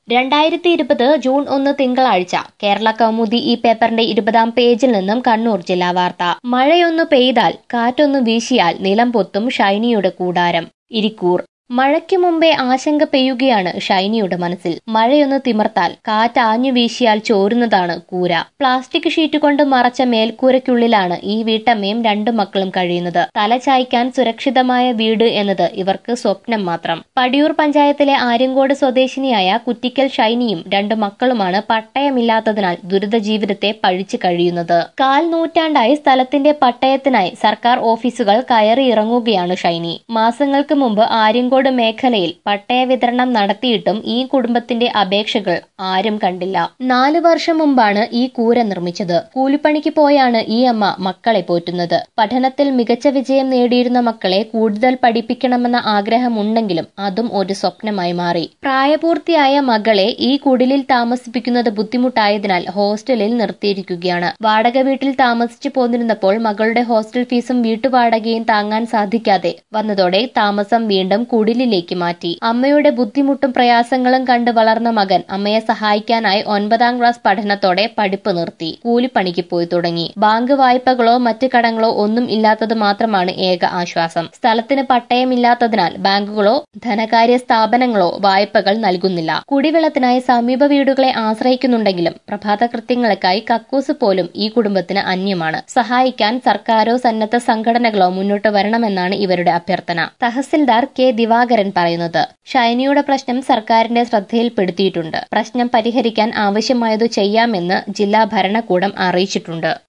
രണ്ടായിരത്തി ഇരുപത് ജൂൺ ഒന്ന് തിങ്കളാഴ്ച കേരള കൗമുദി ഈ പേപ്പറിന്റെ ഇരുപതാം പേജിൽ നിന്നും കണ്ണൂർ ജില്ലാ വാർത്ത മഴയൊന്നു പെയ്താൽ കാറ്റൊന്നു വീശിയാൽ നിലം പൊത്തും ഷൈനിയുടെ കൂടാരം ഇരിക്കൂർ മഴയ്ക്ക് മുമ്പേ ആശങ്ക പെയ്യുകയാണ് ഷൈനിയുടെ മനസ്സിൽ മഴയൊന്ന് തിമർത്താൽ കാറ്റ് ആഞ്ഞു വീശിയാൽ ചോരുന്നതാണ് കൂര പ്ലാസ്റ്റിക് ഷീറ്റ് കൊണ്ട് മറച്ച മേൽക്കൂരയ്ക്കുള്ളിലാണ് ഈ വീട്ടമ്മയും രണ്ടു മക്കളും കഴിയുന്നത് തല ചായ്ക്കാൻ സുരക്ഷിതമായ വീട് എന്നത് ഇവർക്ക് സ്വപ്നം മാത്രം പടിയൂർ പഞ്ചായത്തിലെ ആര്യങ്കോട് സ്വദേശിനിയായ കുറ്റിക്കൽ ഷൈനിയും രണ്ടു മക്കളുമാണ് പട്ടയമില്ലാത്തതിനാൽ ദുരിത ജീവിതത്തെ പഴിച്ചു കഴിയുന്നത് കാൽ നൂറ്റാണ്ടായി സ്ഥലത്തിന്റെ പട്ടയത്തിനായി സർക്കാർ ഓഫീസുകൾ കയറി ഇറങ്ങുകയാണ് ഷൈനി മാസങ്ങൾക്ക് മുമ്പ് ആര്യങ്കോട് മേഖലയിൽ പട്ടയ വിതരണം നടത്തിയിട്ടും ഈ കുടുംബത്തിന്റെ അപേക്ഷകൾ ആരും കണ്ടില്ല നാലു വർഷം മുമ്പാണ് ഈ കൂര നിർമ്മിച്ചത് കൂലിപ്പണിക്ക് പോയാണ് ഈ അമ്മ മക്കളെ പോറ്റുന്നത് പഠനത്തിൽ മികച്ച വിജയം നേടിയിരുന്ന മക്കളെ കൂടുതൽ പഠിപ്പിക്കണമെന്ന ആഗ്രഹമുണ്ടെങ്കിലും അതും ഒരു സ്വപ്നമായി മാറി പ്രായപൂർത്തിയായ മകളെ ഈ കുടിലിൽ താമസിപ്പിക്കുന്നത് ബുദ്ധിമുട്ടായതിനാൽ ഹോസ്റ്റലിൽ നിർത്തിയിരിക്കുകയാണ് വാടക വീട്ടിൽ താമസിച്ചു പോന്നിരുന്നപ്പോൾ മകളുടെ ഹോസ്റ്റൽ ഫീസും വീട്ടുവാടകയും താങ്ങാൻ സാധിക്കാതെ വന്നതോടെ താമസം വീണ്ടും കുടിലിലേക്ക് മാറ്റി അമ്മയുടെ ബുദ്ധിമുട്ടും പ്രയാസങ്ങളും കണ്ട് വളർന്ന മകൻ അമ്മയെ സഹായിക്കാനായി ഒൻപതാം ക്ലാസ് പഠനത്തോടെ പഠിപ്പ് നിർത്തി കൂലിപ്പണിക്ക് പോയി തുടങ്ങി ബാങ്ക് വായ്പകളോ മറ്റ് കടങ്ങളോ ഒന്നും ഇല്ലാത്തത് മാത്രമാണ് ഏക ആശ്വാസം സ്ഥലത്തിന് പട്ടയമില്ലാത്തതിനാൽ ബാങ്കുകളോ ധനകാര്യ സ്ഥാപനങ്ങളോ വായ്പകൾ നൽകുന്നില്ല കുടിവെള്ളത്തിനായി സമീപ വീടുകളെ ആശ്രയിക്കുന്നുണ്ടെങ്കിലും പ്രഭാത കൃത്യങ്ങൾക്കായി കക്കൂസ് പോലും ഈ കുടുംബത്തിന് അന്യമാണ് സഹായിക്കാൻ സർക്കാരോ സന്നദ്ധ സംഘടനകളോ മുന്നോട്ട് വരണമെന്നാണ് ഇവരുടെ അഭ്യർത്ഥന തഹസിൽദാർ കെ ദിവാകരൻ പറയുന്നത് ഷൈനിയുടെ പ്രശ്നം സർക്കാരിന്റെ ശ്രദ്ധയിൽപ്പെടുത്തിയിട്ടുണ്ട് പ്രശ്നം പരിഹരിക്കാൻ ആവശ്യമായതു ചെയ്യാമെന്ന് ജില്ലാ ഭരണകൂടം അറിയിച്ചിട്ടുണ്ട്